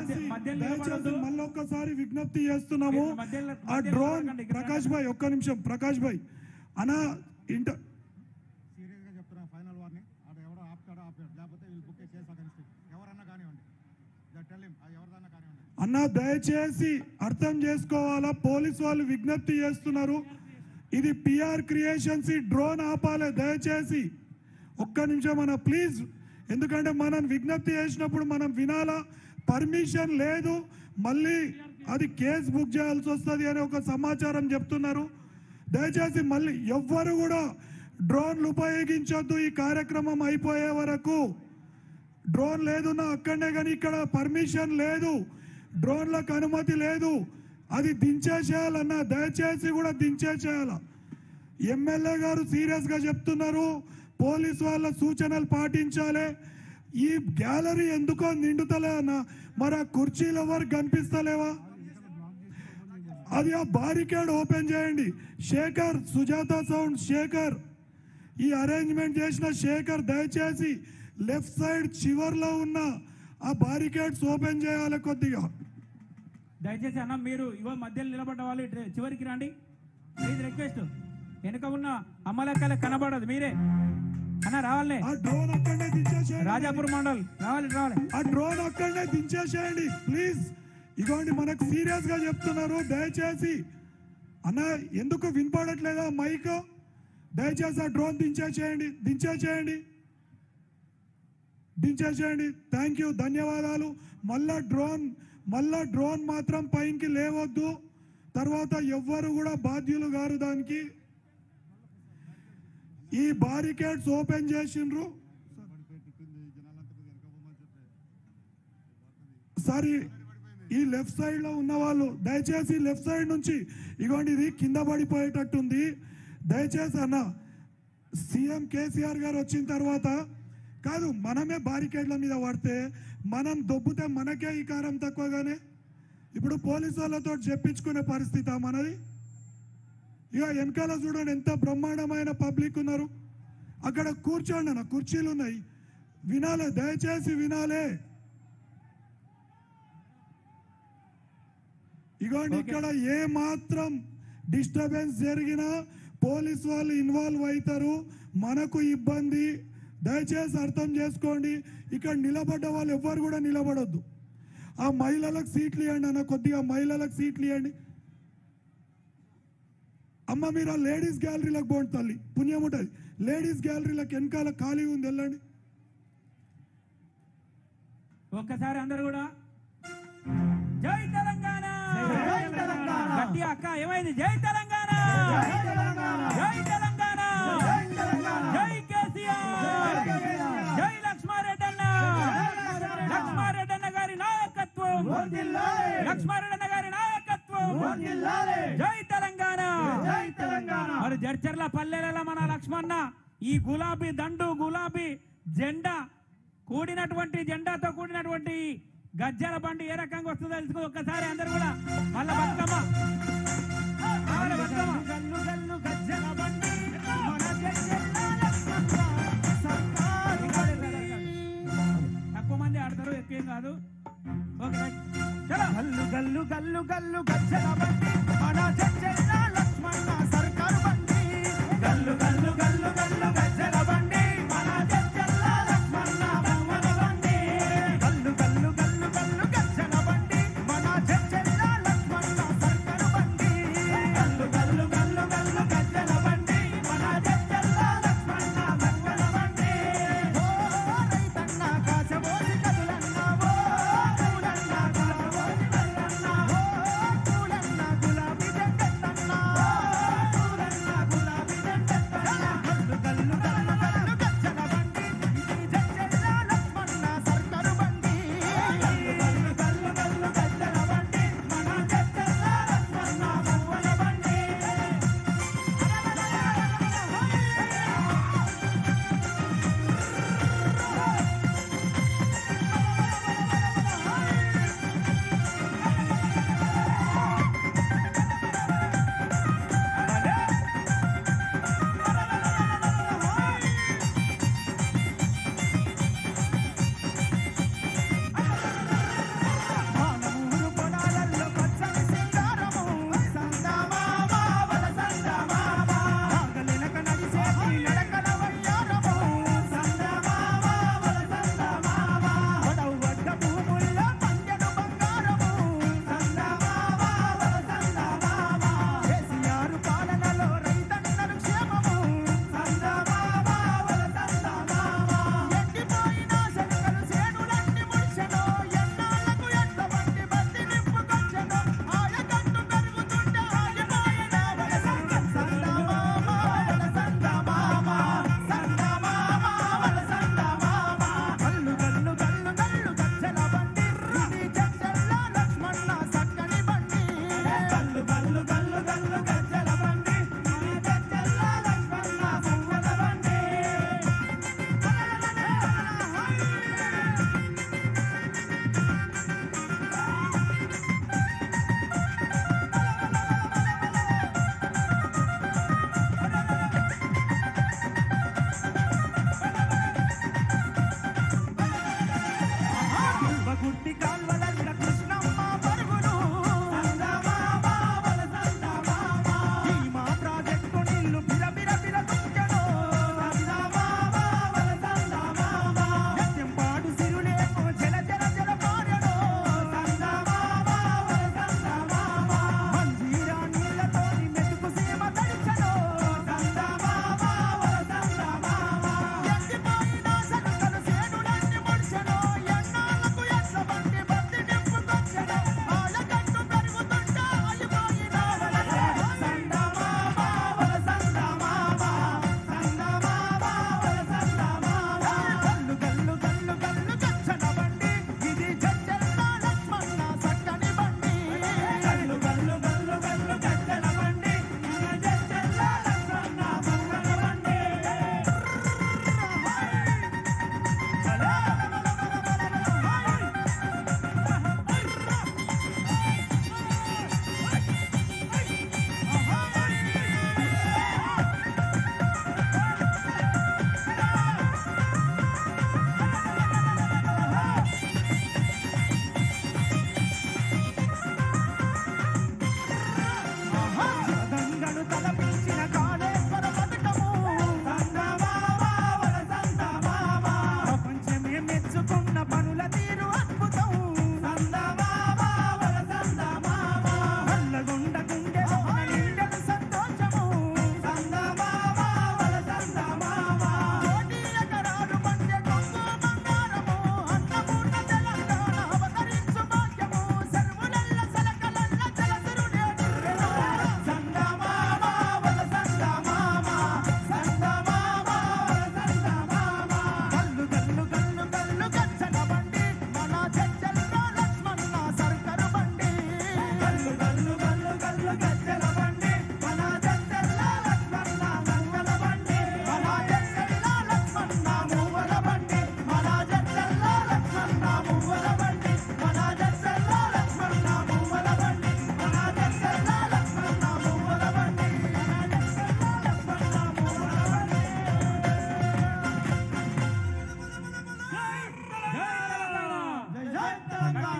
మధ్య- మధ్యలో దయచేసి నిలబడొద్దు. మళ్ళొక్కసారి విజ్ఞప్తి చేస్తున్నాము మీరు మధ్యలో- ఆ మధ్యలో డ్రోన్ నిలబడకండి, ఇక్కడ ప్రకాష్ భాయ్ ఒక్క నిమిషం ప్రకాష్ భాయ్ అనా ఇంటర్ సీరియస్గా చెప్తున్నా ఫైనల్ వార్నింగ్ ఆడ ఎవడో ఆపుతాడో ఆపాడు లేకపోతే వీళ్ళు బుక్ కేసు అగెన్స్ట్ ఎవరన్నా కానివ్వండి టెల్ హిమ్ ఎవరిదన్నా కానివ్వండి అన్న దయచేసి అర్థం చేసుకోవాలా పోలీస్ వాళ్ళు విజ్ఞప్తి చేస్తున్నారు ఇది పిఆర్ క్రియేషన్స్ ఈ డ్రోన్ ఆపాలి దయచేసి ఒక్క నిమిషం అన్న ప్లీజ్ ఎందుకంటే మనం విజ్ఞప్తి చేసినప్పుడు మనం వినాలా పర్మిషన్ లేదు మళ్ళీ అది కేసు బుక్ చేయాల్సి వస్తుంది అని ఒక సమాచారం చెప్తున్నారు దయచేసి మళ్ళీ ఎవ్వరు కూడా డ్రోన్లు ఉపయోగించొద్దు ఈ కార్యక్రమం అయిపోయే వరకు డ్రోన్ లేదు నా అక్కడనే కానీ ఇక్కడ పర్మిషన్ లేదు డ్రోన్లకు అనుమతి లేదు అది దించేసేయాలన్న దయచేసి కూడా దించేసేయాల ఎమ్మెల్యే గారు సీరియస్ గా చెప్తున్నారు పోలీస్ వాళ్ళ సూచనలు పాటించాలి ఈ గ్యాలరీ ఎందుకో నిండుతలే అన్న మరి ఆ కుర్చీలు ఎవరు కనిపిస్తలేవా అది ఆ బారికేడ్ ఓపెన్ చేయండి శేఖర్ సుజాత సౌండ్ శేఖర్ ఈ అరేంజ్మెంట్ చేసిన శేఖర్ దయచేసి లెఫ్ట్ సైడ్ చివర్లో ఉన్న ఆ బారికేడ్స్ ఓపెన్ చేయాలి కొద్దిగా దయచేసి అన్న మీరు ఇవ మధ్యలో నిలబడ్డ వాళ్ళు ఇటు చివరికి రండి ప్లీజ్ రిక్వెస్ట్ వెనుక ఉన్న అమ్మలెక్కల కనబడదు మీరే అన్న రావాలే ఆ డ్రోన్ అక్కడనే దించేసేయండి రాజాపూర్ మండల్ రావాలి రావాలి ఆ డ్రోన్ అక్కడనే దించేసేయండి ప్లీజ్ ఇగోండి మనకు సీరియస్ గా చెప్తున్నారు దయచేసి అన్న ఎందుకు వినపడట్లేదా మైక్ దయచేసి ఆ డ్రోన్ దించేసేయండి దించేసేయండి దించేసేయండి థ్యాంక్ యూ ధన్యవాదాలు మళ్ళా డ్రోన్ మళ్ళా డ్రోన్ మాత్రం పైకి లేవద్దు తర్వాత ఎవ్వరు కూడా బాధ్యులు గారు దానికి ఈ బారికేడ్స్ ఓపెన్ చేసిండ్రు సారీ ఈ లెఫ్ట్ సైడ్ లో ఉన్న వాళ్ళు దయచేసి లెఫ్ట్ సైడ్ నుంచి ఇగోండి ఇది కింద పడిపోయేటట్టుంది దయచేసి అన్న సీఎం కేసీఆర్ గారు వచ్చిన తర్వాత కాదు మనమే బారికేడ్ల మీద పడితే మనం దొబ్బితే మనకే ఈ కారం తక్కువగానే ఇప్పుడు పోలీసు వాళ్ళతో చెప్పించుకునే పరిస్థితి మనది ఇక వెనకాల చూడండి ఎంత బ్రహ్మాండమైన పబ్లిక్ ఉన్నారు అక్కడ కూర్చోండి అన్న కుర్చీలు ఉన్నాయి వినాలే దయచేసి వినాలే ఇగోండి ఇక్కడ ఏ మాత్రం డిస్టర్బెన్స్ జరిగినా పోలీస్ వాళ్ళు ఇన్వాల్వ్ అవుతారు మనకు ఇబ్బంది దయచేసి అర్థం చేసుకోండి ఇక్కడ నిలబడ్డ వాళ్ళు ఎవ్వరు కూడా నిలబడొద్దు ఆ మహిళలకు సీట్లు ఇవ్వండి అన్న కొద్దిగా మహిళలకు సీట్లు ఇవ్వండి అమ్మ మీరు ఆ లేడీస్ గ్యాలరీలకు పోండి తల్లి పుణ్యం ఉంటుంది లేడీస్ గ్యాలరీలకు వెనకాల ఖాళీ ఉంది వెళ్ళండి ఒక్కసారి అందరు కూడా జై తెలంగాణ గట్టి అక్క ఏమైంది జై తెలంగాణ జై తెలంగాణ జై కేసీఆర్ జై లక్ష్మారెడ్డన్న లక్ష్మారెడ్డన్న గారి నాయకత్వం లక్ష్మారెడ్డన్న గారి నాయకత్వం జై తెలంగాణ మరి జడ్చర్ల పల్లెల మన లక్ష్మణ ఈ గులాబీ దండు గులాబీ జెండా కూడినటువంటి జెండాతో కూడినటువంటి గజ్జల బండి ఏ రకంగా వస్తుందో తెలుసుకో ఒక్కసారి అందరు కూడా మళ్ళా బతుకమ్మ రావాలి బతుకమ్మ. తక్కువ మంది ఆడతారు ఎక్కువ ఏం కాదు ఓకే రైట్. చలో గల్లు గల్లు గల్లు గల్లు గజ్జల బండి మన జడ్జెల్ల లక్ష్మణ సర్కారు బండి గల్లు గల్లు గల్లు గల్లు గజ్జల బండి మన జడ్జెల్ల లక్ష్మణ బొమ్మల బండి గల్లు గల్లు గల్లు గల్లు గజ్జల బండి మన జడ్జెల్ల లక్ష్మణ సర్కారు బండి గల్లు గల్లు గల్లు గల్లు గజ్జల బండి మన జడ్జెల్ల లక్ష్మణ బొమ్మల బండి ఓ రైతన్న కాచబోసి కదులన్న ఓ పూలన్న గులాబోసి కదులన్న ఓ పూలన్న గులాబీ జగత్తన్న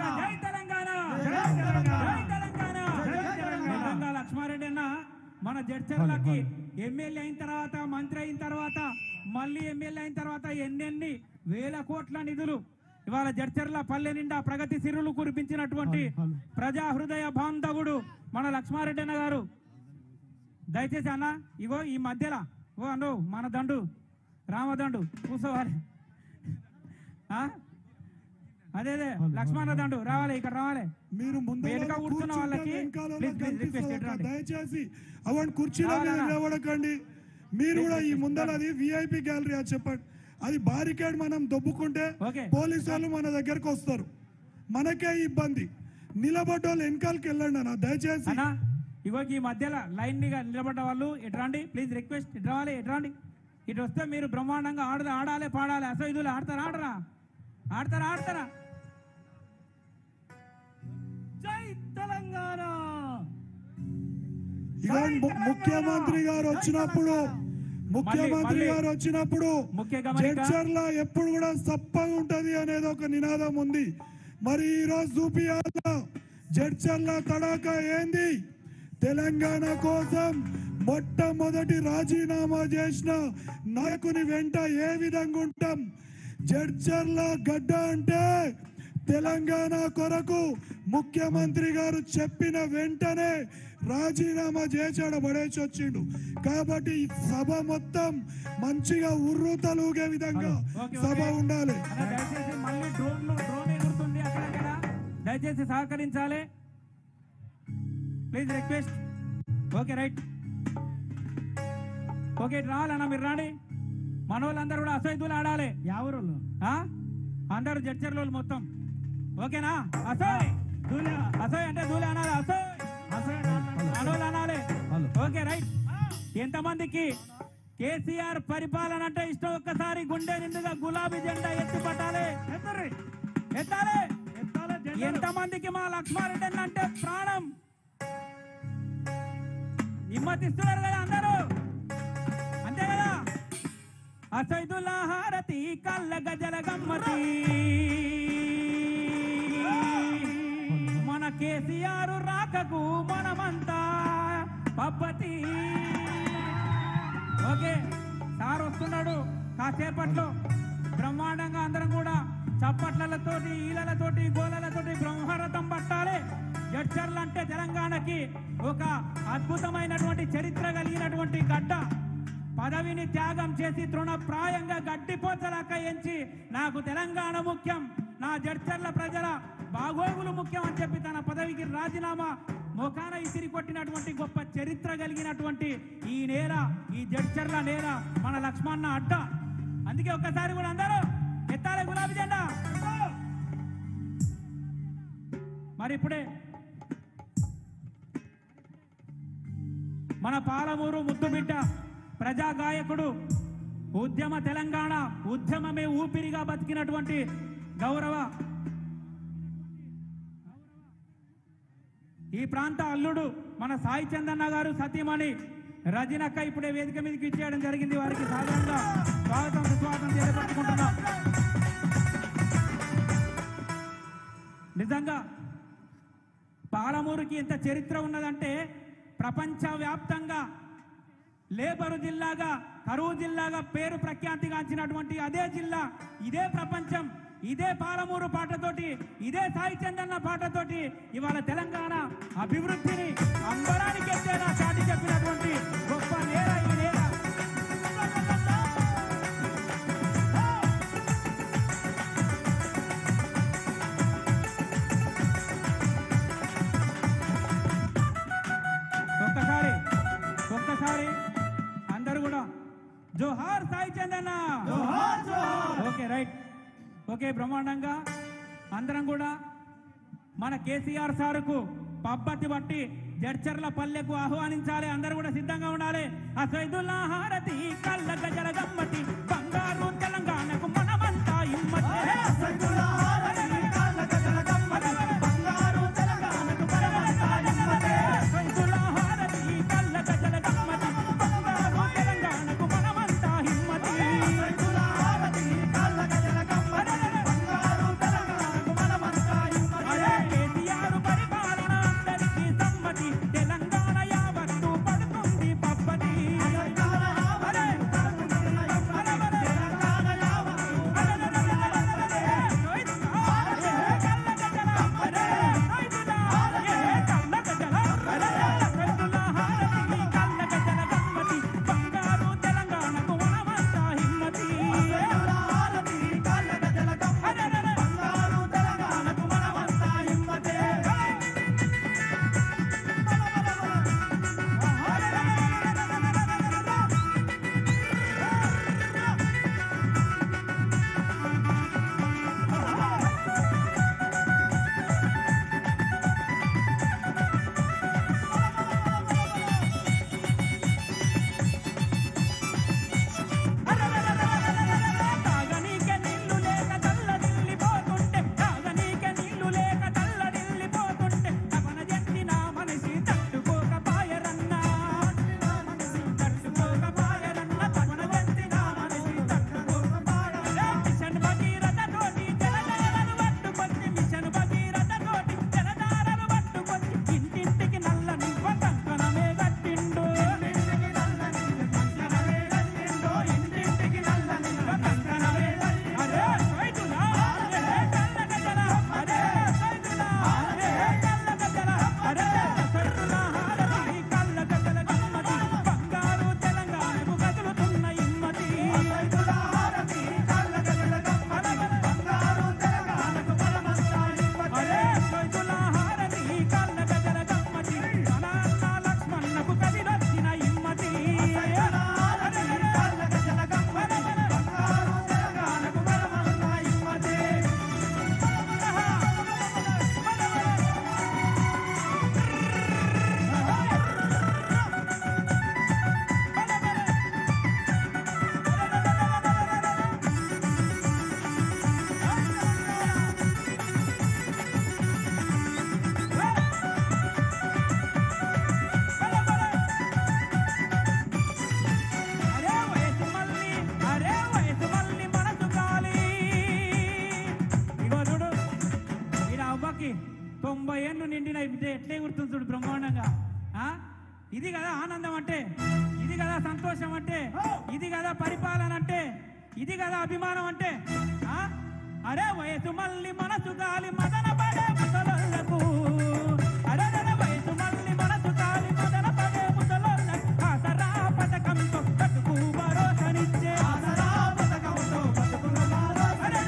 జై తెలంగాణ జై తెలంగాణ. జై తెలంగాణ జై తెలంగాణ. నిజంగా లక్ష్మారెడ్డి అన్న మన జడ్చర్లకి ఎమ్మెల్యే అయిన తర్వాత మంత్రి అయిన తర్వాత మళ్ళీ ఎమ్మెల్యే అయిన తర్వాత ఎన్నెన్ని వేల కోట్ల నిధులు ఇవాళ జడ్చర్ల పల్లె నిండా ప్రగతి సిరులు కురిపించినటువంటి ప్రజా హృదయ బాంధవుడు మన లక్ష్మారెడ్డి అన్న గారు దయచేసి అన్న ఇగో ఈ మధ్యలో ఓ అన్ను మన దండు రామదండు కూర్చోవాలి ఆ? అదే అదే లక్ష్మణ దండు రావాలి ఇక్కడ రావాలి మీరు ముందు వెనుక కూర్చున్న వాళ్ళకి ప్లీజ్ ప్లీజ్ రిక్వెస్ట్ పెట్టండి దయచేసి అవన్నీ కుర్చీల మీద రావాలన్నా. నిలబడకండి మీరు కూడా ఈ ముందరది విఐపి గ్యాలరీ అది చెప్పండి అది బారికేడ్ మనం దొబ్బుకుంటే ఓకే. పోలీసు వాళ్ళు మన దగ్గరకు వస్తారు మనకే ఇబ్బంది నిలబడ్డ వాళ్ళు వెనకాలకి వెళ్ళండి అన్న దయచేసి అన్నా ఇగో ఈ మధ్యలో లైన్ గా నిలబడ్డ వాళ్ళు ఇటు రండి ప్లీజ్ రిక్వెస్ట్ ఇటు రావాలి ఇటు రండి ఇటు వస్తే మీరు బ్రహ్మాండంగా ఆడదు ఆడాలి పాడాలి అసైదులు ఆడతారా ఆడరా ఆడతారా ఆడతారా జై తెలంగాణ ఇక ము- ముఖ్యమంత్రి గారు వచ్చినప్పుడు ముఖ్యమంత్రి మళ్ళీ- గారు వచ్చినప్పుడు ముఖ్య గమనిక. జడ్చర్ల ఎప్పుడు కూడా సప్పగా ఉంటది అనేది ఒక నినాదం ఉంది మరి ఈ రోజు చూపియాల జడ్చర్ల తడాక ఏంది తెలంగాణ కోసం మొట్టమొదటి రాజీనామా చేసిన నాయకుని వెంట ఏ విధంగా ఉంటాం జడ్చర్ల గడ్డ అంటే తెలంగాణ కొరకు ముఖ్యమంత్రి గారు చెప్పిన వెంటనే రాజీనామా చేసాడు పడేసి వచ్చిండు కాబట్టి ఈ సభ మొత్తం మంచిగా ఉర్రు తలుగే విధంగా ఓకే, సభ ఓకే. ఉండాలి అన్న, దయచేసి మళ్ళీ డ్రోన్ డ్రోన్ ఎగురుతుంది అక్కడక్కడ దయచేసి సహకరించాలి please request okay right okay ఇటు రావాలన్నా మీరు రాండి మన వాళ్ళందరూ కూడా అసైదులు ఆడాలి ఎవరు ఆ? అందరూ జడ్చర్ల వాళ్ళు మొత్తం ఓకేనా అసోయ్ దూలియా అసోయ్ అంటే దూలే అనాలి అసోయ్ అసలు మనోళ్ళు అనాలి ఓకే రైట్ ఎంతమందికి కేసీఆర్ పరిపాలన అంటే ఇష్టం ఒక్కసారి గుండె నిండుగా గులాబీ జెండా ఎత్తి పట్టాలి ఎత్తరి ఎత్తాలి ఎత్తాల జెండా ఎంతమందికి మా లక్ష్మారెడ్డి అన్న అంటే ప్రాణం హిమ్మతిస్తున్నారు కదా అందరూ అంతే కదా అసైదుల్లా హారతి కళ్ళ గజల గమ్మతి మన కేసీఆర్ రాకకు మనమంతా పబ్బతి ఓకే సార్ వస్తున్నాడు కాసేపట్లో బ్రహ్మాండంగా అందరం కూడా చప్పట్లతోటి ఈలలతోటి గోలలతోటి బ్రహ్మరథం పట్టాలి జడ్చర్లు అంటే తెలంగాణకి ఒక అద్భుతమైనటువంటి చరిత్ర కలిగినటువంటి గడ్డ పదవిని త్యాగం చేసి తృణప్రాయంగా గడ్డిపోచలాక ఎంచి నాకు తెలంగాణ ముఖ్యం నా జడ్చర్ల ప్రజల బాగోగులు ముఖ్యం అని చెప్పి తన పదవికి రాజీనామా మొఖాన ఇసిరి కొట్టినటువంటి గొప్ప చరిత్ర కలిగినటువంటి ఈ నేల ఈ జడ్చర్ల నేల మన లక్ష్మణ అడ్డ అందుకే ఒక్కసారి కూడా అందరూ ఎత్తాలి గులాబీ జెండా మరి ఇప్పుడే మన పాలమూరు ముద్దుబిడ్డ ప్రజా గాయకుడు ఉద్యమ తెలంగాణ ఉద్యమమే ఊపిరిగా బతికినటువంటి గౌరవ ఈ ప్రాంత అల్లుడు మన సాయి చందన్న గారు సతీమణి రజనక్క ఇప్పుడే వేదిక మీదకి ఇచ్చేయడం జరిగింది వారికి సాధారణంగా స్వాగతం సుస్వాగతం తెలియపరుచుకుంటున్నాం నిజంగా పాలమూరుకి ఎంత చరిత్ర ఉన్నదంటే ప్రపంచవ్యాప్తంగా లేబరు జిల్లాగా కరువు జిల్లాగా పేరు ప్రఖ్యాతిగాంచినటువంటి అదే జిల్లా ఇదే ప్రపంచం ఇదే పాలమూరు పాటతోటి ఇదే సాయి చందన్న పాటతోటి ఇవాళ తెలంగాణ అభివృద్ధిని అంబరానికి ఎత్తేలా చాటి చెప్పినటువంటి గొప్ప నేల ఈ నేల ఒక్కసారి ఒక్కసారి అందరూ కూడా జోహార్ సాయి చందన్న ఓకే రైట్ ఓకే బ్రహ్మాండంగా అందరం కూడా మన కేసీఆర్ సారుకు పబ్బతి బట్టి జడ్చర్ల పల్లెకు ఆహ్వానించాలి అందరూ కూడా సిద్ధంగా ఉండాలి అసైదుల్లా హారతి కళ్ళ గజల గమ్మతి బంగారు తెలంగాణకు మనమంతా ఇమ్మతి అసైదుల్లా హారతి కళ్ళ గజల గమ్మతి బంగారు తెలంగాణకు మనమంతా ఇమ్మతి అసైదుల్లా హారతి కళ్ళ గజల గమ్మతి బంగారు తెలంగాణకు మనమంతా హిమ్మతి అసైదుల్లా హారతి కళ్ళ గజల గమ్మతి బంగారు తెలంగాణకు మనమంతా హిమ్మతి తొంభై ఏళ్ళు నిండిన బిడ్డ ఎట్లే గుర్తుంది చూడు బ్రహ్మాండంగా ఆ? ఇది కదా ఆనందం అంటే ఇది కదా సంతోషం అంటే ఇది కదా పరిపాలన అంటే ఇది కదా అభిమానం అంటే ఆ? అరే వయసు మళ్ళీ మనసు గాలి మదన పడే ముసలోళ్ళకు అరే అరే వయసు మళ్ళీ మనసు గాలి మదన పడే ముసలోళ్ళకు ఆసరా పథకంతో బతుకు భరోసనిచ్చే ఆసరా పథకంతో బతుకును భరోసా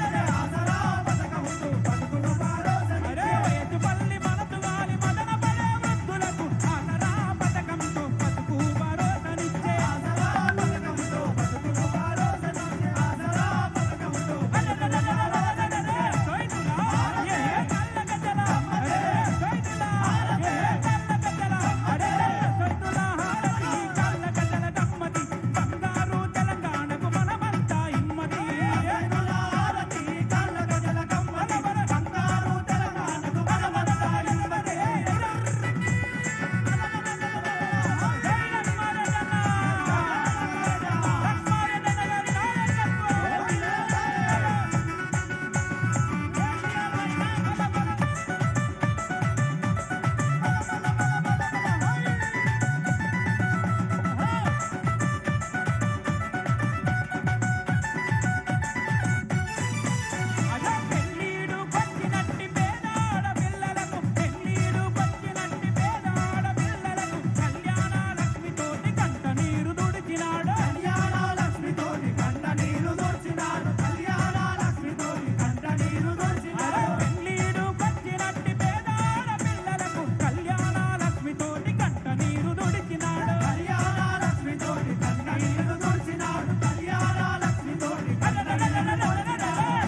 అరే వయసు మళ్ళీ మనసు గాలి మదన పడే వృద్ధులకు ఆసరా పథకంతో బతుకు భరోసనిచ్చే ఆసరా పథకంతో బతుకును భరోసనిచ్చే ఆసరా పథకంతో తెలంగాణకు మనమంతా ఇమ్మతి బంగారు తెలంగాణకు మనమంతా ఇమ్మతి అలా పెళ్ళీడు పచ్చినట్టి పేదాడ పిల్లలకు పెళ్ళీడు పచ్చినట్టి పేదాడ పిల్లలకు కళ్యాణ లక్ష్మితోటి కంట నీరు దుడిచినాడు కళ్యాణ లక్ష్మితోటి కంట నీరు దుడిచినాడు కళ్యాణ లక్ష్మితోటి కంట నీరు దుడిచినాడు పెళ్ళీడు పచ్చినట్టి పేదాడ పిల్లలకు కళ్యాణ లక్ష్మితోటి కంట నీరు దుడిచినాడు కళ్యాణ లక్ష్మితోటి కంట నీరు దుడిచినాడు కళ్యాణ లక్ష్మితోటి కంట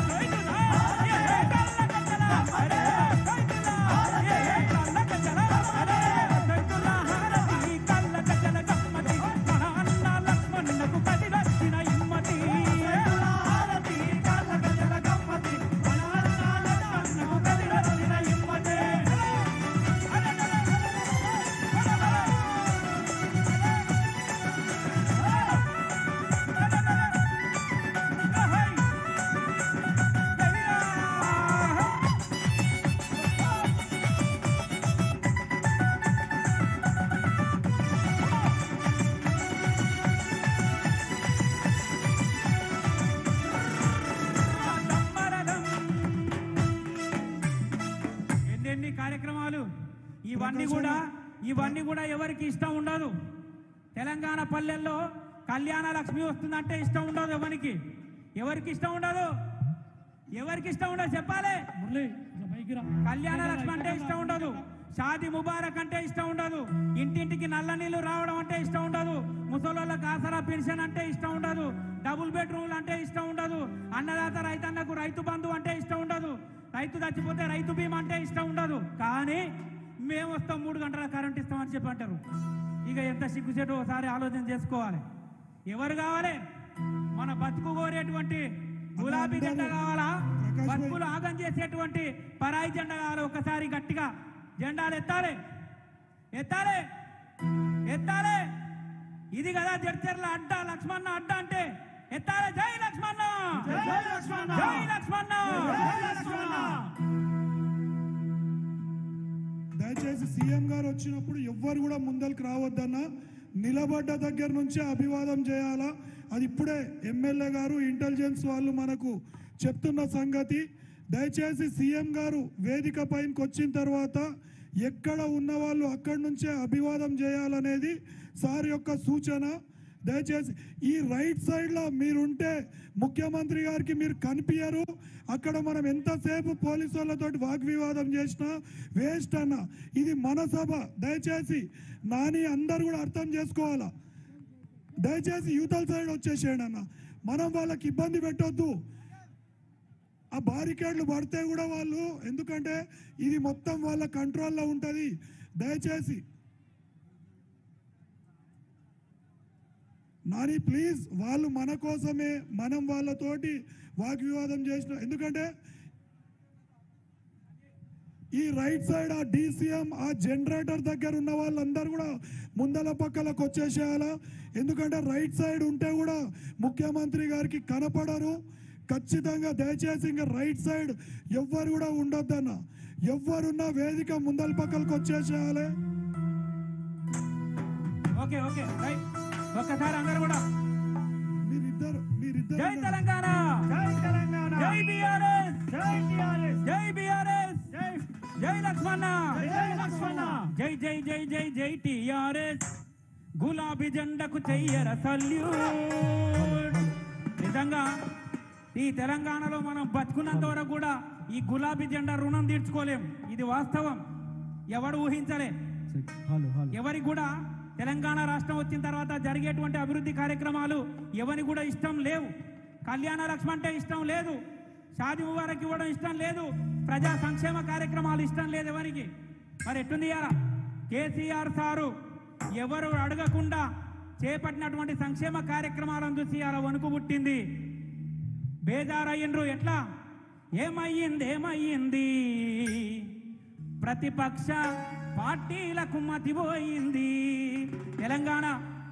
ఎన్నెన్ని కార్యక్రమాలు ఇవన్నీ కూడా ఇవన్నీ కూడా ఎవరికి ఇష్టం ఉండదు తెలంగాణ పల్లెల్లో కళ్యాణ లక్ష్మి వస్తుందంటే ఇష్టం ఉండదు ఎవరికి ఎవరికి ఇష్టం ఉండదు ఎవరికి ఇష్టం ఉండదు చెప్పాలి కళ్యాణ లక్ష్మి అంటే ఇష్టం ఉండదు షాది ముబారక్ అంటే ఇష్టం ఉండదు ఇంటింటికి నల్ల నీళ్లు రావడం అంటే ఇష్టం ఉండదు ముసలోళ్ళకి ఆసరా పెన్షన్ అంటే ఇష్టం ఉండదు డబుల్ బెడ్రూమ్లు అంటే ఇష్టం ఉండదు అన్నదాత రైతన్నకు రైతు బంధు అంటే ఇష్టం ఉండదు రైతు చచ్చిపోతే రైతు బీమా అంటే ఇష్టం ఉండదు కానీ మేము వస్తాం మూడు గంటల కరెంట్ ఇస్తామని చెప్పి అంటారు ఇక ఎంత సిగ్గుచేటు ఒకసారి ఆలోచన చేసుకోవాలి ఎవరు కావాలి మన బతుకు కోరేటువంటి గులాబీ జెండా కావాలా బతుకులు ఆగం చేసేటువంటి పరాయి జెండా కావాలి ఒకసారి గట్టిగా జెండాలు ఎత్తాలి ఎత్తాలి ఎత్తాలి ఇది కదా జడ్చర్ల అడ్డ లక్ష్మణ అడ్డ అంటే ఎత్తాలి జై లక్ష్మణ జై లక్ష్మణ! జై లక్ష్మణ దయచేసి సీఎం గారు వచ్చినప్పుడు ఎవ్వరు కూడా ముందరికి రావద్దన్న నిలబడ్డ దగ్గర నుంచే అభివాదం చేయాలా అది ఇప్పుడే ఎమ్మెల్యే గారు ఇంటెలిజెన్స్ వాళ్ళు మనకు చెప్తున్న సంగతి దయచేసి సీఎం గారు వేదిక పైనకి వచ్చిన తర్వాత ఎక్కడ ఉన్న వాళ్ళు అక్కడి నుంచే అభివాదం చేయాలనేది సార్ యొక్క సూచన దయచేసి ఈ రైట్ సైడ్లో మీరుంటే ముఖ్యమంత్రి గారికి మీరు కనిపించరు అక్కడ మనం ఎంతసేపు పోలీసు వాళ్ళతోటి వాగ్వివాదం చేసినా వేస్ట్ అన్న ఇది మన సభ దయచేసి నాని అందరు కూడా అర్థం చేసుకోవాలా దయచేసి యూతల సైడ్ వచ్చేసేయండి అన్న మనం వాళ్ళకి ఇబ్బంది పెట్టొద్దు ఆ బారికేడ్లు పడితే కూడా వాళ్ళు ఎందుకంటే ఇది మొత్తం వాళ్ళ కంట్రోల్లో ఉంటుంది దయచేసి నాని ప్లీజ్ వాళ్ళు మన కోసమే మనం వాళ్ళతోటి వాగ్వివాదం చేసిన ఎందుకంటే ఈ రైట్ సైడ్ ఆ డీసీఎం ఆ జనరేటర్ దగ్గర ఉన్న వాళ్ళందరూ కూడా ముందల పక్కలకు వచ్చేసేయాలా ఎందుకంటే రైట్ సైడ్ ఉంటే కూడా ముఖ్యమంత్రి గారికి కనపడరు ఖచ్చితంగా దయచేసి ఇంకా రైట్ సైడ్ ఎవ్వరు కూడా ఉండొద్దన్న ఎవరున్న వేదిక ముందల పక్కలకు వచ్చేసేయాలి ఓకే ఓకే రైట్ ఒక్కసారి అందరూ కూడా మీరిద్దరు మీరిద్దరు జై తెలంగాణ జై తెలంగాణ జై బిఆర్ఎస్ జై టిఆర్ఎస్ జై బిఆర్ఎస్ జై జై లక్ష్మణ జై లక్ష్మణ జై జై జై జై జై టిఆర్ఎస్ గులాబీ జెండకు చెయ్యర సల్యూట్ నిజంగా ఈ తెలంగాణలో మనం బతుకున్నంత వరకు కూడా ఈ గులాబీ జెండా రుణం తీర్చుకోలేం ఇది వాస్తవం ఎవడు ఊహించలే హలో హలో ఎవరికి కూడా తెలంగాణ రాష్ట్రం వచ్చిన తర్వాత జరిగేటువంటి అభివృద్ధి కార్యక్రమాలు ఎవరికి కూడా ఇష్టం లేవు కళ్యాణ లక్ష్మి అంటే ఇష్టం లేదు షాది ముబారక్ ఇవ్వడం ఇష్టం లేదు ప్రజా సంక్షేమ కార్యక్రమాలు ఇష్టం లేదు ఎవరికి మరి ఎట్టుంది ఇవాళ కేసీఆర్ సారు ఎవరు అడగకుండా చేపట్టినటువంటి సంక్షేమ కార్యక్రమాలను చూసి ఇవాళ వణుకు పుట్టింది బేజారయ్యిండ్రు ఎట్లా ఏమయ్యింది ఏమయ్యింది ప్రతిపక్ష పార్టీలకు మతిపోయింది తెలంగాణ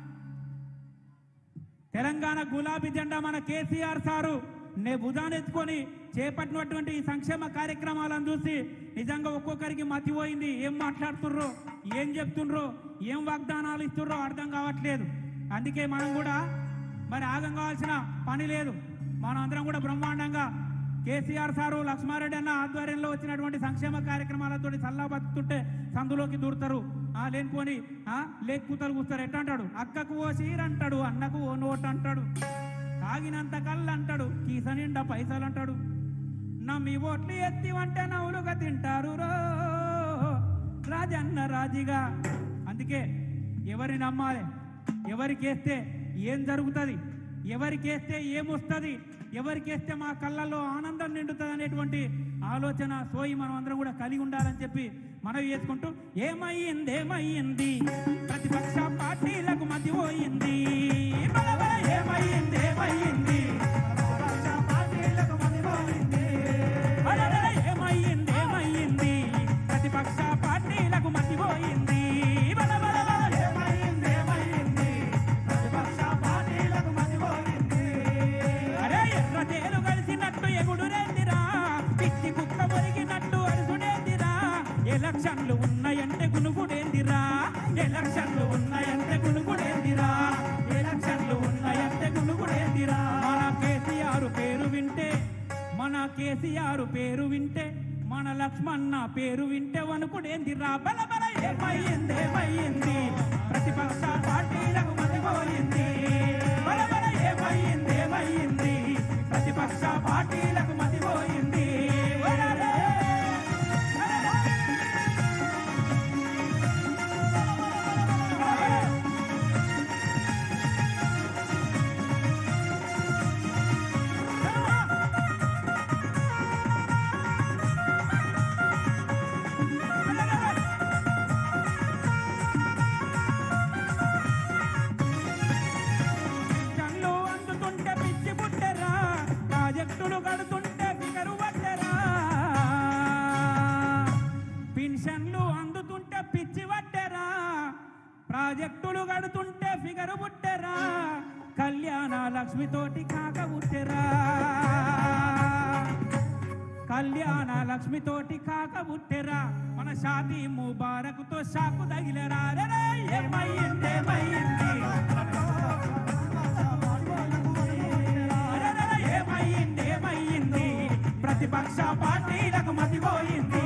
తెలంగాణ గులాబీ జెండా మన కేసీఆర్ సారు నే భుజానెత్తుకొని చేపట్టినటువంటి ఈ సంక్షేమ కార్యక్రమాలను చూసి నిజంగా ఒక్కొక్కరికి మతిపోయింది ఏం మాట్లాడుతుర్రో ఏం చెప్తుండ్రో ఏం వాగ్దానాలు ఇస్తుర్రో అర్థం కావట్లేదు అందుకే మనం కూడా మరి ఆగం కావాల్సిన పని లేదు మనం అందరం కూడా బ్రహ్మాండంగా కేసీఆర్ సారు లక్ష్మారెడ్డి అన్న ఆధ్వర్యంలో వచ్చినటువంటి సంక్షేమ కార్యక్రమాలతో సల్లా బతుకుతుంటే సందులోకి దూరుతారు ఆ లేనిపోని ఆ లేక్ కూతలు కూస్తారు ఎట్ట అంటాడు అక్కకు ఓ సీర అంటాడు అన్నకు ఓ నోట్ అంటాడు తాగినంత కళ్ళు అంటాడు కీస నిండా పైసలు అంటాడు నమ్మి ఓట్లు ఎత్తి వంట నవ్వులుగా తింటారు రో రాజన్న రాజిగా అందుకే ఎవరిని నమ్మాలి ఎవరికేస్తే ఏం జరుగుతుంది ఎవరికేస్తే ఏమొస్తుంది ఎవరికేస్తే మా కళ్ళల్లో ఆనందం నిండుతుంది అనేటువంటి ఆలోచన సోయి మనం అందరం కూడా కలిగి ఉండాలని చెప్పి మనవి చేసుకుంటూ ఏమయ్యింది ఏమయ్యింది ప్రతిపక్ష పార్టీలకు మధ్య పోయింది బలబల ఏమయ్యింది ఏమయ్యింది ప్రతిపక్ష పార్టీలకు మధ్య పోయింది బలబల ఏమయ్యింది ఏమయ్యింది ప్రతిపక్ష పార్టీలకు మధ్య పోయింది బలబల ఏమయ్యింది ఏమయ్యింది ప్రతిపక్ష పార్టీలకు మధ్య పోయింది అరే ఎర్ర తేలు కలిసినట్టు ఎగుడురేందిరా పిచ్చి కుక్క మురిగినట్టు అరుసుడేందిరా ఎలక్షన్లు ఉన్నాయంటే గునుగుడేందిరా ఎలక్షన్లు ఉన్నాయంటే గునుగుడేందిరా ఎలక్షన్లు ఉన్నాయంటే గునుగుడేందిరా మన కేసీఆర్ పేరు వింటే మన కేసీఆర్ పేరు వింటే మన లక్ష్మణ పేరు వింటే వణుకుడేందిరా బల బల ఏమయ్యింది ఏమయ్యింది ప్రతిపక్ష పార్టీలకు మతిపోయింది బల బల ఏమయ్యింది ఏమయ్యింది ప్రతిపక్ష పార్టీలకు మతిపోయింది ఒరేరే! కళ్ళు అందుతుంటే పిచ్చి పుట్టరా ప్రాజెక్టులు కడుతుంటే ఫిగరు పట్టరా పెన్షన్లు అందుతుంటే పిచ్చి పట్టరా ప్రాజెక్టులు కడుతుంటే ఫిగరు పుట్టరా కళ్యాణ లక్ష్మితోటి కాక పుట్టరా కళ్యాణ లక్ష్మితోటి కాక పుట్టెరా మన షాదీ ముబారకుతో షాకు తగిలరా రే ఏమయ్యింది ఏమయ్యింది అరెరెరె, ఏమయ్యింది ఏమయ్యింది ప్రతిపక్ష పార్టీలకు మతిపోయింది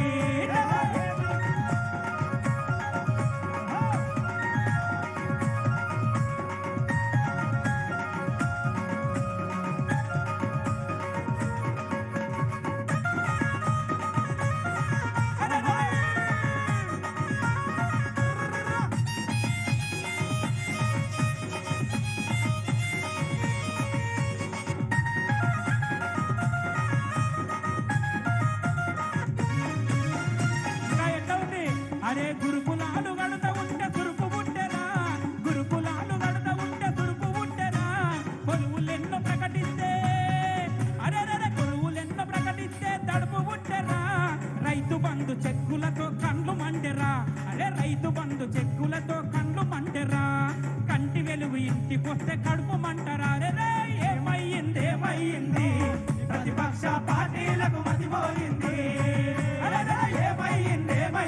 ఇంకా ఎట్లా ఉంది అరే గురుకులాలు గడుత ఉంటే తురుపు పుట్టెరా గురుకులాలు గడుత ఉంటే తురుపు పుట్టెరా కొలువులెన్నో ప్రకటిస్తే అరే అరే కొలువులెన్నో ప్రకటిస్తే తడుపు పుట్టెరా రైతు బంధు చెక్కులతో కండ్లు మండెరా అరే రైతు బంధు చెక్కులతో కండ్లు మండెరా కంటి వెలుగు ఇంటికొస్తే కడుపు మంటరా అరే రే, ఏమయ్యింది ఏమయ్యింది ప్రతిపక్ష పార్టీలకు మతిపోయింది అరే రే,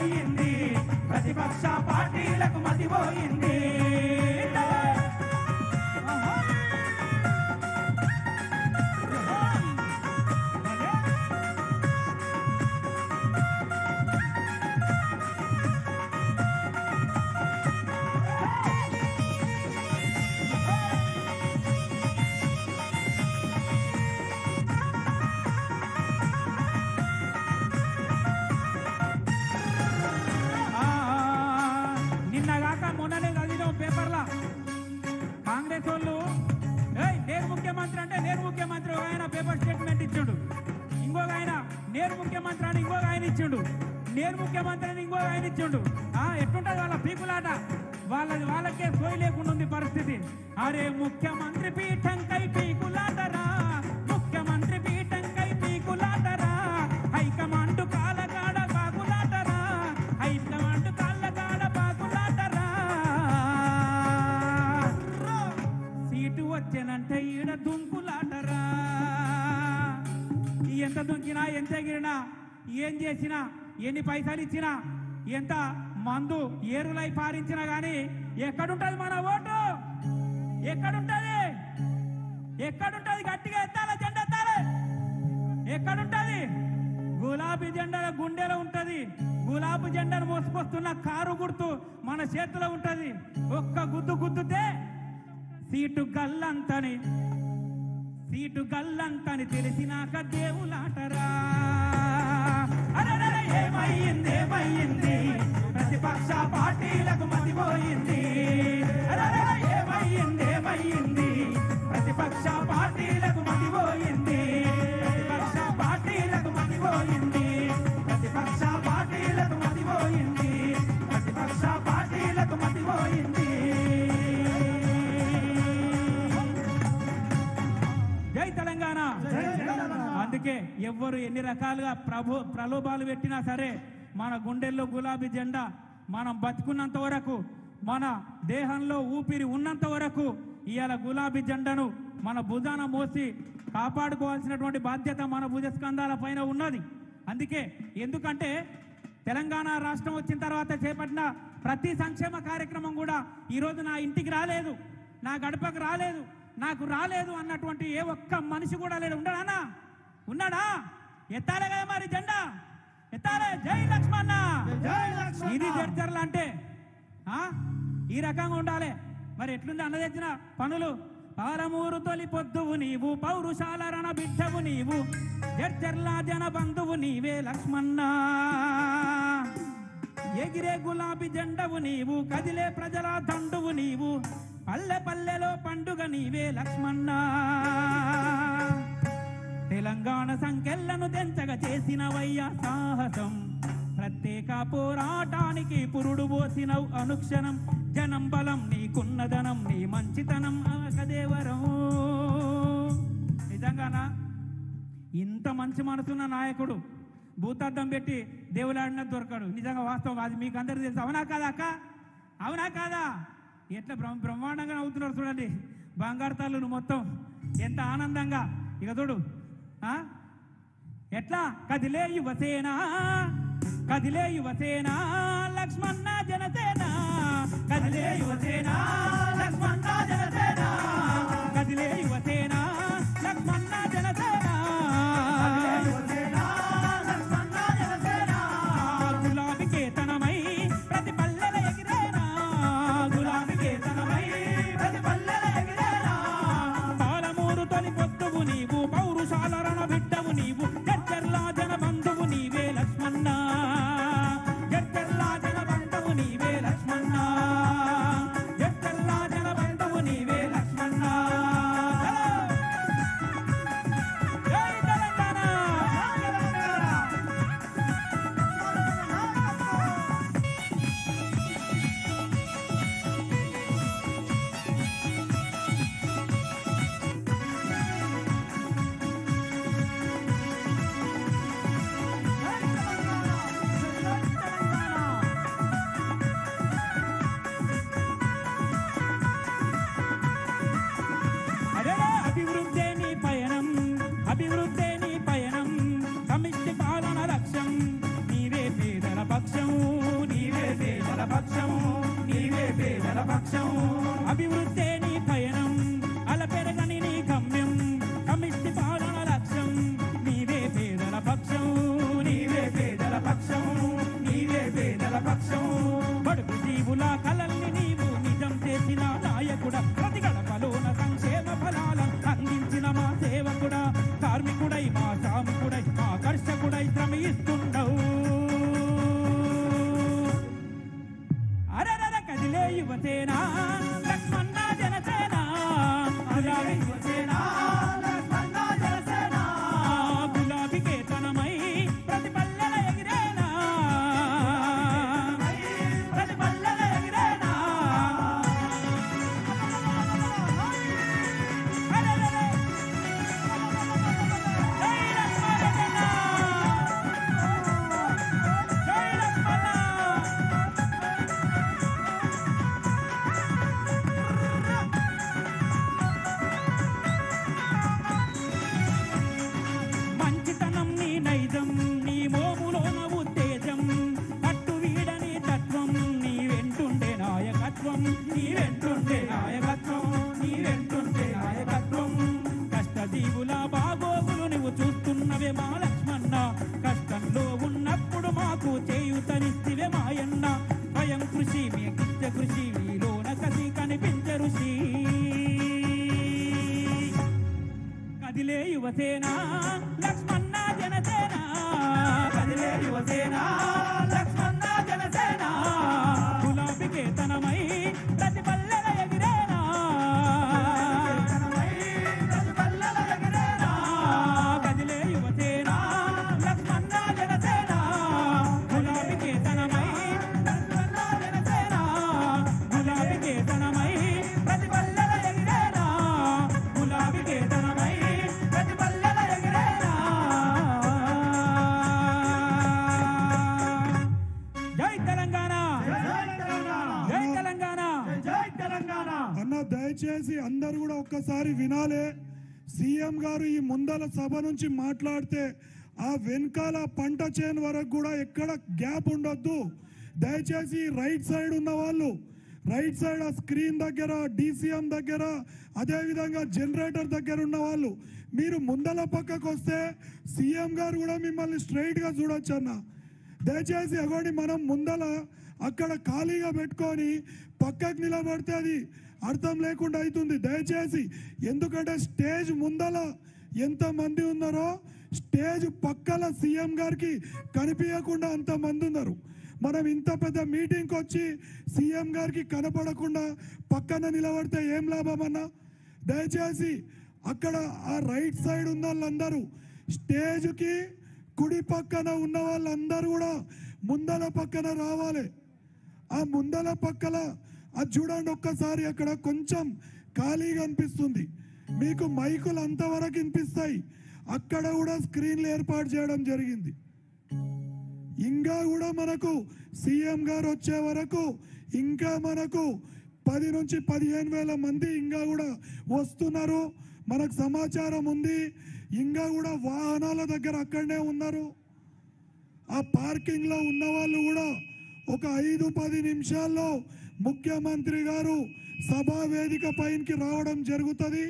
ఏమయ్యింది ప్రతిపక్ష పార్టీలకు మతిపోయింది ఆ, నిన్నగాక మొన్ననే చదివిన పేపర్లా కాంగ్రెస్ వాళ్ళు ఏయ్ నేను ముఖ్యమంత్రి అంటే నేను ముఖ్యమంత్రి ఒక ఆయన పేపర్ స్టేట్మెంట్ ఇచ్చాడు ఇంకొక ఆయన నేను ముఖ్యమంత్రి అని ఇంకొక ఆయన ఇచ్చిండు నేను ముఖ్యమంత్రి అని ఇంకొక ఆయన ఇచ్చిండు ఆ ఎట్లుంటది వాళ్ళ పీకులాట వాళ్ళది వాళ్ళకే సోయి లేకుండా ఉంది పరిస్థితి అరే ముఖ్యమంత్రి పీఠంకై పీకులాటరా ముఖ్యమంత్రి పీఠంకై పీకులాటరా హైకమాండ్ కాలగాడ బాగులాటరా హైకమాండ్ కాళ్ళగాడ బాగులాటరా సీటు వచ్చేనంటే ఈడ దుంకులాటరా ఎంత దుంకినా ఎంత ఎగిరినా ఏం చేసినా ఎన్ని పైసలు ఇచ్చినా ఎంత మందు ఏరులై పారించినా గాని ఎక్కడుంటది మన ఓటు ఎక్కడుంటది ఎక్కడుంటది గట్టిగా ఎత్తాల జెండా ఎత్తాలి ఎక్కడుంటది గులాబీ జెండా గుండెలో ఉంటది గులాబీ జెండాను మోసుకొస్తున్న కారు గుర్తు మన చేతిలో ఉంటది ఒక్క గుద్దు గుద్దుతే సీటు గల్లంతని సీటు గల్లంతని తెలిసినాక దేవులాటరా అరెరెరె, ఏమయ్యింది ఏమయ్యింది ప్రతిపక్ష పార్టీలకు మతిపోయింది అరెరెరె, ఏమయ్యింది ఏమయ్యింది ప్రతిపక్ష పార్టీలకు మతిపోయింది ప్రతిపక్ష పార్టీలకు మతిపోయింది ప్రతిపక్ష పార్టీలకు మతిపోయింది ప్రతిపక్ష పార్టీలకు మతిపోయింది జై తెలంగాణ అందుకే ఎవ్వరు ఎన్ని రకాలుగా ప్రభు ప్రలోభాలు పెట్టినా సరే మన గుండెల్లో గులాబీ జెండా మనం బతుకున్నంత వరకు మన దేహంలో ఊపిరి ఉన్నంత వరకు ఇవాళ గులాబీ జెండాను మన భుజాన మోసి కాపాడుకోవాల్సినటువంటి బాధ్యత మన భుజస్కంధాల పైన ఉన్నది అందుకే ఎందుకంటే తెలంగాణ రాష్ట్రం వచ్చిన తర్వాత చేపట్టిన ప్రతి సంక్షేమ కార్యక్రమం కూడా ఈరోజు నా ఇంటికి రాలేదు నా గడపకు రాలేదు నాకు రాలేదు అన్నటువంటి ఏ ఒక్క మనిషి కూడా లేడు ఉండడానా ఉన్నాడా ఎత్తాలే కదా మరి జెండా ఎత్తాలే జై లక్ష్మణ ఇది జర్జర్లు అంటే ఆ? ఈ రకంగా ఉండాలి మరి ఎట్లుంది అన్న తెచ్చిన పనులు పాలమూరు తొలి పొద్దువు నీవు పౌరుషాల రణ బిడ్డవు నీవు జర్జర్ల జన బంధువు నీవే లక్ష్మణ ఎగిరే గులాబీ జెండవు నీవు కదిలే ప్రజల దండువు నీవు పల్లె పల్లెలో పండుగ నీవే లక్ష్మణ తెలంగాణ సంఖ్యలను తెంచగా చేసినవయ్యా సాహసం ప్రత్యేక పోరాటానికి పురుడు పోసినవు అనుక్షణం జనం బలం నీకున్నదనం నీ మంచితనం అవకదేవరం నిజంగానా ఇంత మంచి మనసున్న నాయకుడు భూతార్థం పెట్టి దేవులాడిన దొరకడు నిజంగా వాస్తవం అది మీకు అందరికీ తెలుసు అవునా కాదా అక్క అవునా కాదా ఎట్లా బ్రహ్మ బ్రహ్మాండంగా నవ్వుతున్నారు చూడండి బంగారు తల్లులు మొత్తం ఎంత ఆనందంగా ఇక చూడు ఆ? ఎట్లా కదిలే యువసేన కదిలే యువసేన లక్ష్మణ జనసేన కదిలే యువసేన లక్ష్మణ జనసేన కదిలే యువసేన లక్ష్మణ జనసేన గులాబీ కేతనమై ప్రతి పల్లెల ఎగిరేనా గులాబీ కేతనమై ప్రతి పల్లెల ఎగిరేనా పాలమూరు తొలి పొద్దువు నీవు పౌరుషాల రణ బిడ్డవు నీవు గర్జర్లా జన బంధువు నీవే లక్ష్మణ గర్జర్లా జన బంధువు నీవే లక్ష్మణ గర్జర్లా జన బంధువు నీవే పక్షం అభివృద్ధే నీ పయనం అల పెరగని నీ గమ్యం సమిష్టి పాలన లక్ష్యం నీవే పేదల పక్షం నీవే పేదల పక్షం నీవే పేదల పక్షం బడుగు జీవుల కలల్ని నీవు నిజం చేసిన నాయకుడ ప్రతి గడపలోన సంక్షేమ ఫలాలను అందించిన మా సేవకుడా కార్మికుడై మా సాముకుడై మా కర్షకుడై శ్రమిస్తుండవు అరరర కదిలే యువసేన లక్ష్మణ జనసేన గులాబీ యువసేన లక్ష్మణ జనసేన గులాబీ కేతనమై ప్రతి పల్లెల ఎగిరేనా ప్రతి పల్లెల ఎగిరేనా అరరర జై లక్ష్మణ జై లక్ష్మణ మంచితనం నీ నైజం నీ మోములోన ఉత్తేజం కట్టు వీడని తత్వం నీ వెంటుండే నాయకత్వం నీ వెంటుండే నాయకత్వం నీ వెంటుండే నాయకత్వం కష్టజీవుల బాగోగులు నువ్వు చూస్తున్నవే మా లక్ష్మణ కష్టంలో ఉన్నప్పుడు మాకు చేయుతనిస్తివే మాయన్న స్వయం కృషి మీ కిచ్చ కృషి మీలోన కసి కనిపించే ఋషి కదిలే యువసేన లక్ష్మణ జనసేన కదిలే యువసేన లక్ష్మణ జనసేన గులాబీ కేతనమై ప్రతి పల్లెల ఎగిరేనా కదిలే యువసేన లక్ష్మణ జనసేన గులాబీ కేతనమై లక్ష్మణ జనసేన గులాబీ కేతనమై ప్రతి పల్లెల ఎగిరేనా గులాబీ కేతనమై ప్రతి పల్లెల ఎగిరేనా జై తెలంగాణ జై తెలంగాణ జై తెలంగాణ అన్న దయచేసి అందరు కూడా ఒక్కసారి వినాలే సీఎం గారు ఈ ముందల సభ నుంచి మాట్లాడితే ఆ వెనకాల పంట చేను వరకు కూడా ఎక్కడ గ్యాప్ ఉండొద్దు దయచేసి రైట్ సైడ్ ఉన్న వాళ్ళు రైట్ సైడ్ ఆ స్క్రీన్ దగ్గర డీసీఎం దగ్గర అదే విధంగా జనరేటర్ దగ్గర ఉన్న వాళ్ళు మీరు ముందల పక్కకు వస్తే సీఎం గారు కూడా మిమ్మల్ని స్ట్రైట్ గా చూడొచ్చు అన్న దయచేసి ఎగోడి మనం ముందల అక్కడ ఖాళీగా పెట్టుకొని పక్కకు నిలబడితే అది అర్థం లేకుండా అవుతుంది దయచేసి ఎందుకంటే స్టేజ్ ముందల ఎంతమంది ఉన్నారో స్టేజ్ పక్కల సీఎం గారికి కనిపించకుండా అంతమంది ఉన్నారు మనం ఇంత పెద్ద మీటింగ్కి వచ్చి సీఎం గారికి కనపడకుండా పక్కన నిలబడితే ఏం లాభం అన్నా దయచేసి అక్కడ ఆ రైట్ సైడ్ ఉన్న వాళ్ళందరూ స్టేజ్కి కుడి పక్కన ఉన్న వాళ్ళందరూ కూడా ముందల పక్కన రావాలి ఆ ముందల పక్కల అది చూడండి ఒక్కసారి అక్కడ కొంచెం ఖాళీగా అనిపిస్తుంది మీకు మైకులు అంతవరకు వినిపిస్తాయి అక్కడ కూడా స్క్రీన్లు ఏర్పాటు చేయడం జరిగింది ఇంకా కూడా మనకు సీఎం గారు వచ్చే వరకు ఇంకా మనకు పది నుంచి పదిహేను వేల మంది ఇంకా కూడా వస్తున్నారు మనకు సమాచారం ఉంది ఇంకా కూడా వాహనాల దగ్గర అక్కడనే ఉన్నారు ఆ పార్కింగ్ లో ఉన్న వాళ్ళు కూడా ఒక ఐదు పది నిమిషాల్లో ముఖ్యమంత్రి గారు సభా వేదిక పైనకి రావడం జరుగుతుంది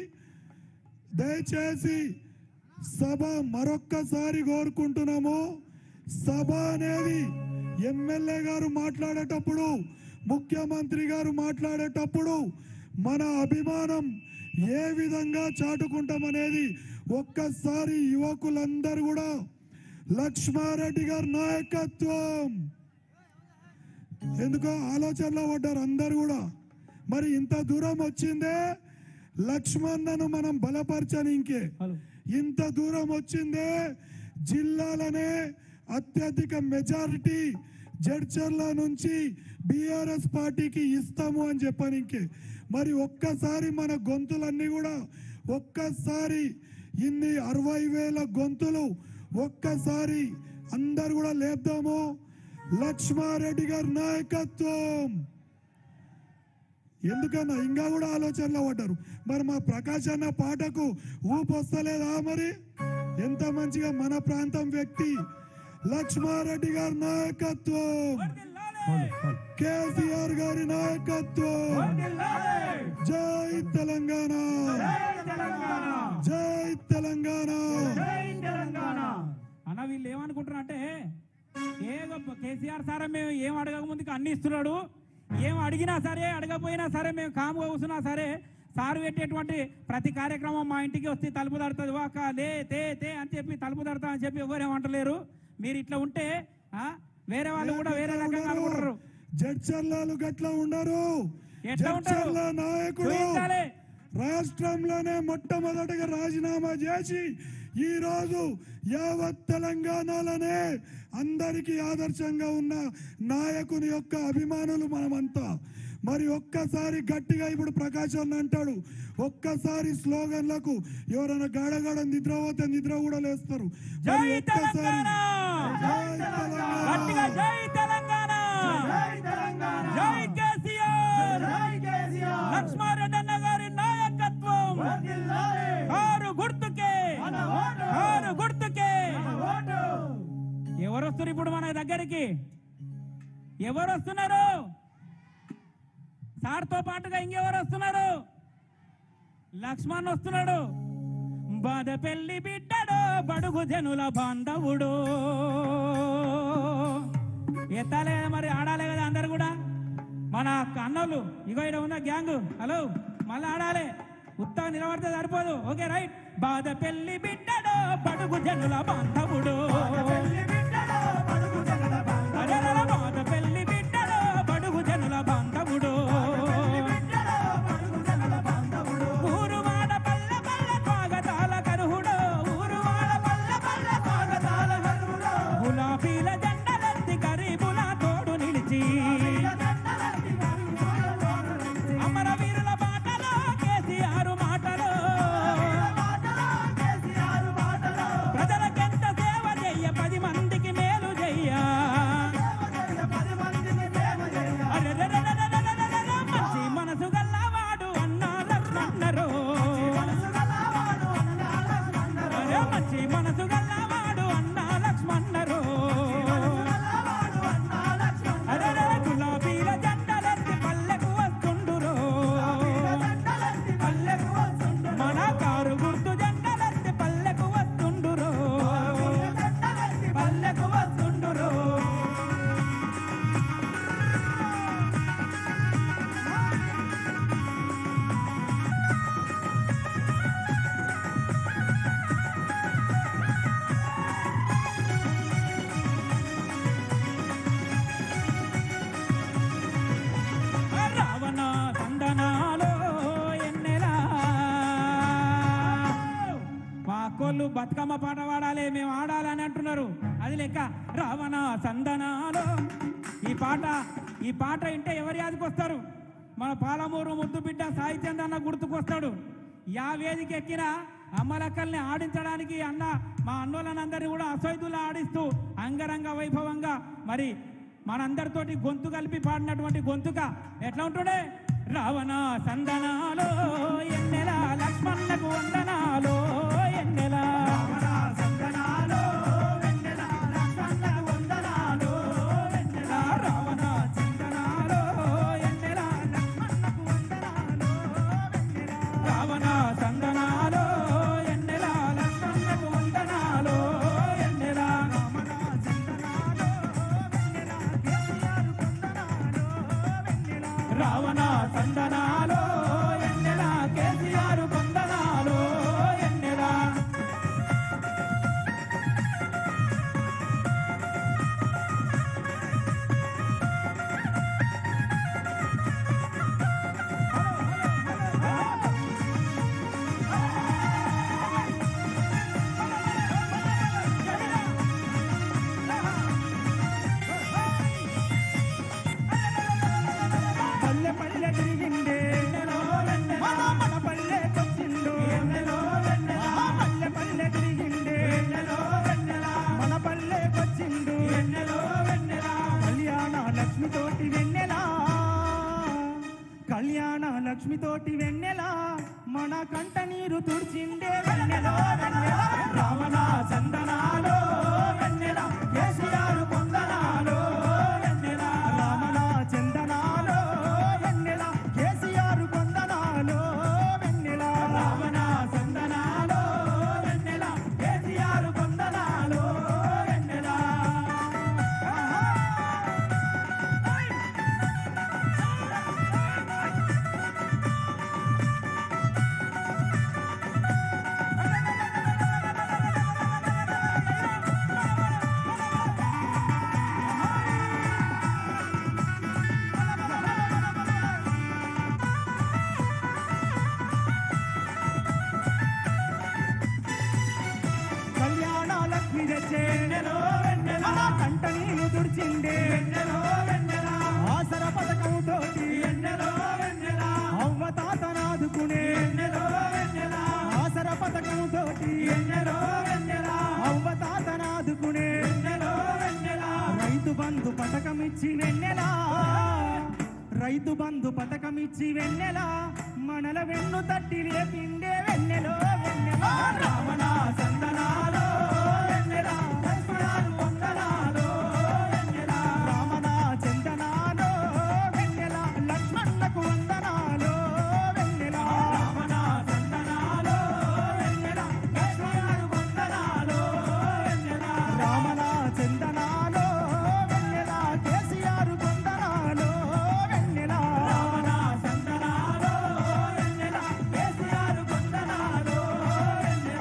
దయచేసి సభ మరొక్కసారి కోరుకుంటున్నాము సభ అనేది ఎమ్మెల్యే గారు మాట్లాడేటప్పుడు ముఖ్యమంత్రి గారు మాట్లాడేటప్పుడు మన అభిమానం ఏ విధంగా చాటుకుంటామనేది ఒక్కసారి యువకులందరూ కూడా లక్ష్మారెడ్డి గారి నాయకత్వం ఎందుకో ఆలోచనలో పడ్డారు అందరు కూడా మరి ఇంత దూరం వచ్చిందే లక్ష్మణ్ణను మనం బలపరచని ఇంకే హలో ఇంత దూరం వచ్చిందే జిల్లాలనే అత్యధిక మెజారిటీ జడ్చర్ల నుంచి బీఆర్ఎస్ పార్టీకి ఇస్తాము అని చెప్పనికే మరి ఒక్కసారి మన గొంతులన్నీ కూడా ఒక్కసారి ఇన్ని అరవై వేల గొంతులు ఒక్కసారి అందరు కూడా లేపుదాము లక్ష్మారెడ్డి గారి నాయకత్వం ఎందుకన్నా ఇంకా కూడా ఆలోచనలో పడ్డారు మరి మా ప్రకాష్ అన్న పాటకు ఊపు వస్తలేదా మరి ఎంత మంచిగా మన ప్రాంతం వ్యక్తి లక్ష్మారెడ్డి గారి నాయకత్వం వర్ధిల్లాలి! కేసీఆర్ గారి నాయకత్వం వర్ధిల్లాలి. జై తెలంగాణ జై తెలంగాణ జై తెలంగాణ జై తెలంగాణ అన్న వీళ్ళు ఏమనుకుంటారు అంటే ఏ గొప్ప కేసీఆర్ సార్ మేము ఏం అడగక ముందుకు అన్ని ఇస్తున్నాడు ఏం అడిగినా సరే అడగపోయినా సరే మేము కాముగా కూర్చున్నా సరే సారు పెట్టేటువంటి ప్రతి కార్యక్రమం మా ఇంటికి వస్తే తలుపు తడుతుంది వాక లే తే తే అని చెప్పి తలుపు తడతా అని చెప్పి ఎవరేమంటలేరు మీరు ఇట్లా ఉంటే ఆ, వేరే వాళ్ళు కూడా వేరే రకంగా అనుకుంటారు జడ్చర్లాలు గట్ల ఉండరు ఎట్లా ఉంటారు? జడ్చర్ల నాయకుడు చూపించాలి. రాష్ట్రంలోనే మొట్టమొదటిగా రాజీనామా చేసి ఈ రోజు యావత్ తెలంగాణలోనే అందరికీ ఆదర్శంగా ఉన్న నాయకుని యొక్క అభిమానులు మనమంతా మరి ఒక్కసారి గట్టిగా ఇప్పుడు ప్రకాశ్ అన్న అంటాడు ఒక్కసారి స్లోగన్లకు ఎవరైనా గాడగాడ నిద్ర పోతే నిద్ర కూడా లేస్తారు జై మరి ఒక్కసారి తెలంగాణ జై తెలంగాణ గట్టిగా జై తెలంగాణ జై కేసీఆర్ లక్ష్మారెడ్డి అన్న గారి నాయకత్వం కారు గుర్తుకే కారు గుర్తుకే ఎవరు వస్తారు ఇప్పుడు మన దగ్గరికి ఎవరు వస్తున్నారు సార్తో పాటుగా ఇంకెవరు వస్తున్నారు లక్ష్మణ్ వస్తున్నాడు బాధ పెళ్లి బిడ్డడు బడుగు జనుల బాంధవుడు ఎత్తాలే కదా మరి ఆడాలే కదా అందరు కూడా మన అన్నోళ్ళు ఇగో ఇక్కడ ఉన్న గ్యాంగ్ హలో మళ్ళీ ఆడాలి ఉత్తగా నిలబడితే సరిపోదు ఓకే రైట్ బాధ పెళ్లి బిడ్డడు బడుగు జనుల బాంధవుడు అరెరెర బాధ పెళ్లి బిడ్డడు బడుగు జనుల బాంధవుడు ఊరువాడ పల్ల పల్ల స్వాగతాల కరుహుడు ఊరువాడ పల్ల పల్ల స్వాగతాల కరుహుడు గులాబీల జెండలెత్తి గరీబుల తోడు నిలిచి అమర వీరుల బాటలో కేసీఆర్ మాటలో ప్రజలకెంత సేవ చెయ్య పది మందికి మేలు చెయ్య అరెరెరెరెరెరెరెరెరె, మంచి మనసు గల్లవాడు అన్నా లక్ష్మణరు అరే మంచి మనసు గల్లవాడు అన్నా లక్ష్మణరు అరెరె గులాబీల జెండలెత్తి పల్లెకు వస్తుండురు మన కారు గుర్తు జెండలెత్తి పల్లెకు వస్తుండురు పల్లెకు వస్తుండురు రావణ దండనాలో ఎన్నెలా మా అక్కోళ్ళు బతుకమ్మ పాట పాడాలి మేము ఆడాలని అంటున్నారు అది లెక్క రావణ సందనాలో ఈ పాట ఈ పాట వింటే ఎవరి యాదికి వస్తారు మన పాలమూరు ముద్దు బిడ్డ సాహిత్యం అన్న గుర్తుకొస్తాడు యా వేదిక ఎక్కిన అమ్మలక్కల్ని ఆడించడానికి అన్న మా అన్నోళ్ళనందరినీ కూడా అసైదులా ఆడిస్తూ అంగరంగ వైభవంగా మరి మనందరితోటి గొంతు కలిపి పాడినటువంటి గొంతుక ఎట్లా ఉంటుండే రావణ సందనాలో ఎన్నెల లక్ష్మణకు వందనాలో ఎన్నెల రావణ సందనాలో ఎన్నెల రావణ సందనాలో ఎన్నెల లక్ష్మణకు వందనాలో ఎన్నెల రావణ సందనాలో ఎన్నెల కేసీఆర్ కొందనాలో ఎన్నెల పల్లె పల్లె తిరిగిండే మన మన పల్లె కొచ్చిండు ఆ పల్లె పల్లె తిరిగిండే మన పల్లె కొచ్చిండు కళ్యాణ లక్ష్మి తోటి వెన్నెలా కళ్యాణ లక్ష్మి తోటి వెన్నెలా మన కంట నీరు తుడిచిండే వెన్నెలో వెన్నెల రావణ చందనాలో వెన్నెల కేసీఆర్ పొందనాలో వెన్నెల రామణ చంద రైతు బంధు పథకం ఇచ్చి వెన్నెల మనల వెన్ను తట్టి లేపిండే వెన్నెలో వెన్నెల రావణ చందనాలో వెన్నెల లక్ష్మణాలు వందనాలో వెన్నెల రామణ చందనాలో వెన్నెల లక్ష్మణులకు వందనాలో వెన్నెల రామణ చందనాలో వెన్నెల లక్ష్మణులకు వందనాలో వెన్నెల రామణ చందనాలో వెన్నెల కేసీఆర్ వందనాలో వెన్నెల రామణ చందనాలో వెన్నెల కేసీఆర్ వందనాలో వెన్నెల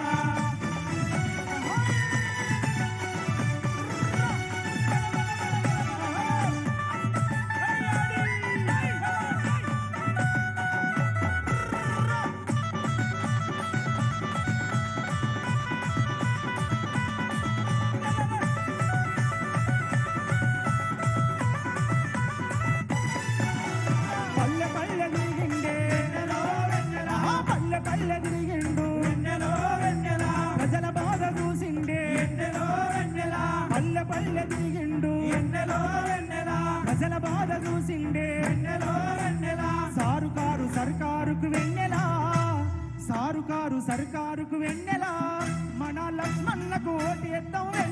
పల్లె పల్లె తిరిగిండే ఆ పల్లె పల్లె తిరిగిండు ప్రజల బాధ చూసిండే పల్లె పల్లె తిరిగిండు ప్రజల బాధ చూసిండే సారుకారు సర్కారుకు వెన్నెలా సారుకారు సర్కారుకు వెన్నెలా మన లక్ష్మణకు ఓటు ఎత్తాం